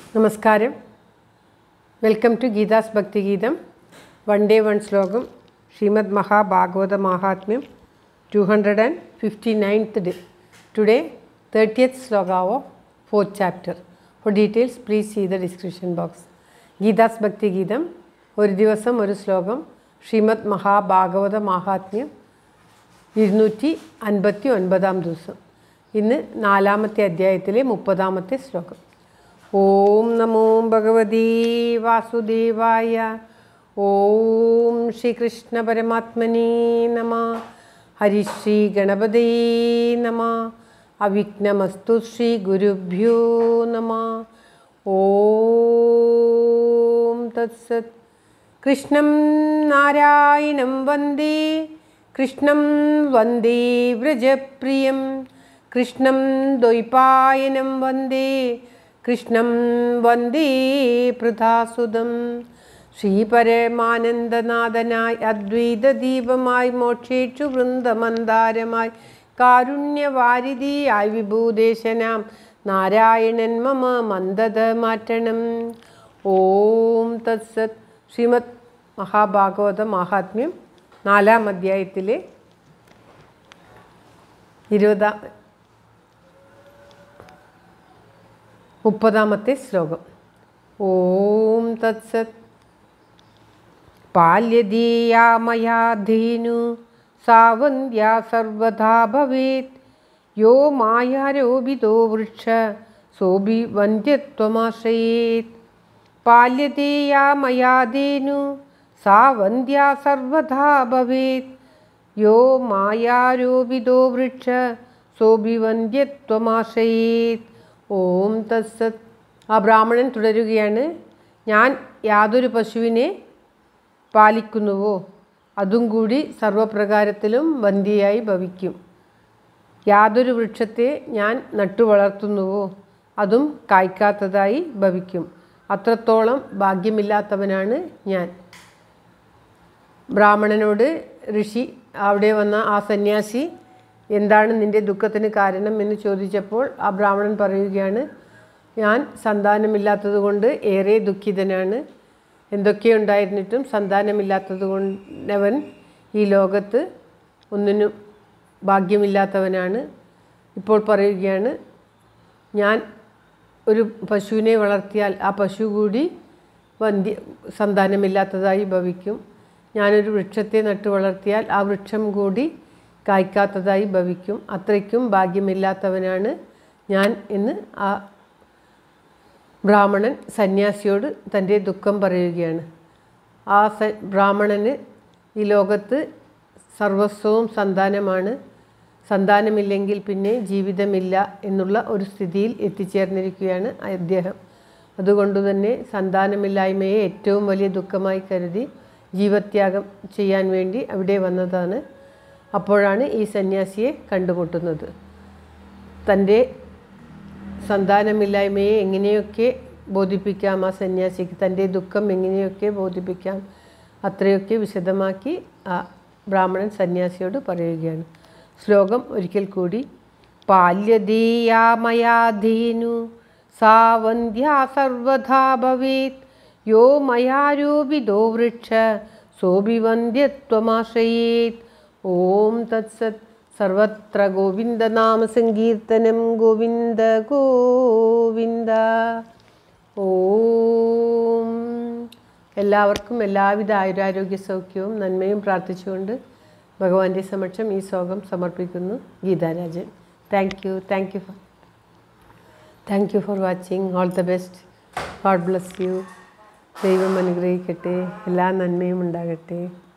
നമസ്കാരം welcome to Geetha's Bhakthigeetham one day one ശ്ലോകം Srimad Mahabhagavata Mahatmyam two hundred and fifty ninth day today thirtieth ശ്ലോക of fourth chapter four details please see the description box Geetha's Bhakthigeetham ഒരു ദിവസം ഒരു ശ്ലോകം ശ്രീമദ് മഹാഭാഗവത മഹാത്മ്യം ഇരുന്നൂറ്റി അൻപത്തി ഒൻപതാം ദിവസം ഇന്ന് നാലാമത്തെ അധ്യായത്തിലെ മുപ്പതാമത്തെ ശ്ലോകം ഓം നമോ ഭഗവതി വാസുദേവായ ഓം ശ്രീകൃഷ്ണ പരമാത്മനേ നമ ഹരിശ്രീ ഗണപതേ നമ അവിഘ്നമസ്തു ശ്രീ ഗുരുഭ്യോ നമ ഓം തത്സത് കൃഷ്ണം നാരായണം വന്ദേ കൃഷ്ണം വന്ദേ വ്രജപ്രിയം കൃഷ്ണം ദ്വൈപായനം വന്ദേ കൃഷ്ണം വന്ദേ പൃഥാസുതം ശ്രീപരമാനന്ദനാഥനായി അദ്വൈതദീപമായി മോക്ഷേക്ഷു വൃന്ദമന്ദാരമായി കാരുണ്യവാരിധിയായി വിഭൂദേശനാം നാരായണൻ മമ മന്ദത മാറ്റണം ഓം തത്സത് ശ്രീമദ് മഹാഭാഗവത മഹാത്മ്യം നാലാം അധ്യായത്തിലെ ഇരുപതാം മുപ്പതാമത്തെ ശ്ലോകം ഓം തത്സത് പാല്യദീയാ മയാ ധീനു സാവന്ധ്യാ സർവഥാ ഭവേത് യോ മായാരോപിതോ വൃക്ഷ സോഭി വന്ധ്യത്വമാശ്രയേത് പാല്യതേയാ മയാ ധീനു സാ വന്ധ്യാ സർവഥാ ഭവേത് യോ മായാരോപിതോ വൃക്ഷ സോഭിവന്ധ്യത്വമാശ്രയേത് ഓം തത്സത് ആ ബ്രാഹ്മണൻ തുടരുകയാണ് ഞാൻ യാതൊരു പശുവിനെ പാലിക്കുന്നുവോ അതും കൂടി സർവപ്രകാരത്തിലും വന്ധ്യയായി ഭവിക്കും യാതൊരു വൃക്ഷത്തെ ഞാൻ നട്ടു വളർത്തുന്നുവോ അതും കായ്ക്കാത്തതായി ഭവിക്കും അത്രത്തോളം ഭാഗ്യമില്ലാത്തവനാണ് ഞാൻ ബ്രാഹ്മണനോട് ഋഷി അവിടെ വന്ന ആ സന്യാസി എന്താണ് നിൻ്റെ ദുഃഖത്തിന് കാരണം എന്ന് ചോദിച്ചപ്പോൾ ആ ബ്രാഹ്മണൻ പറയുകയാണ് ഞാൻ സന്താനമില്ലാത്തത് കൊണ്ട് ഏറെ ദുഃഖിതനാണ് എന്തൊക്കെ ഉണ്ടായിരുന്നിട്ടും സന്താനമില്ലാത്തത് കൊണ്ടവൻ ഈ ലോകത്ത് ഒന്നിനും ഭാഗ്യമില്ലാത്തവനാണ് ഇപ്പോൾ പറയുകയാണ് ഞാൻ ഒരു പശുവിനെ വളർത്തിയാൽ ആ പശു കൂടി വന്ധ്യ സന്താനമില്ലാത്തതായി ഭവിക്കും ഞാനൊരു വൃക്ഷത്തെ നട്ടു വളർത്തിയാൽ ആ വൃക്ഷം കൂടി കായ്ക്കാത്തതായി ഭവിക്കും അത്രയ്ക്കും ഭാഗ്യമില്ലാത്തവനാണ് ഞാൻ എന്ന് ആ ബ്രാഹ്മണൻ സന്യാസിയോട് തൻ്റെ ദുഃഖം പറയുകയാണ് ആ സ ബ്രാഹ്മണന് ഈ ലോകത്ത് സർവസ്വവും സന്താനമാണ് സന്താനമില്ലെങ്കിൽ പിന്നെ ജീവിതമില്ല എന്നുള്ള ഒരു സ്ഥിതിയിൽ എത്തിച്ചേർന്നിരിക്കുകയാണ് അദ്ദേഹം അതുകൊണ്ട് തന്നെ സന്താനമില്ലായ്മയെ ഏറ്റവും വലിയ ദുഃഖമായി കരുതി ജീവത്യാഗം ചെയ്യാൻ വേണ്ടി അവിടെ വന്നതാണ് അപ്പോഴാണ് ഈ സന്യാസിയെ കണ്ടുമുട്ടുന്നത് തൻ്റെ സന്താനമില്ലായ്മയെ എങ്ങനെയൊക്കെ ബോധിപ്പിക്കാം ആ സന്യാസിക്ക് തൻ്റെ ദുഃഖം എങ്ങനെയൊക്കെ ബോധിപ്പിക്കാം അത്രയൊക്കെ വിശദമാക്കി ആ ബ്രാഹ്മണൻ സന്യാസിയോട് പറയുകയാണ് ശ്ലോകം ഒരിക്കൽ കൂടി പാല്യദീയാമയാധീനു സാ വന്ധ്യാ സർവഥാ ഭവേത് യോ മയാരൂപിതോ വൃക്ഷ സോഭിവന്ധ്യത്വമാശ്രയേത് ഓം തത്സത് സർവത്ര ഗോവിന്ദനാമസങ്കീർത്തനം ഗോവിന്ദ ഗോവിന്ദ ഓം എല്ലാവർക്കും എല്ലാവിധ ആയുരാരോഗ്യ സൗഖ്യവും നന്മയും പ്രാർത്ഥിച്ചുകൊണ്ട് ഭഗവാന്റെ സമക്ഷം ഈ ശ്ലോകം സമർപ്പിക്കുന്നു Geetharajan thank you thank you for thank you for watching all the best god bless you ദൈവം അനുഗ്രഹിക്കട്ടെ എല്ലാ നന്മയും ഉണ്ടാകട്ടെ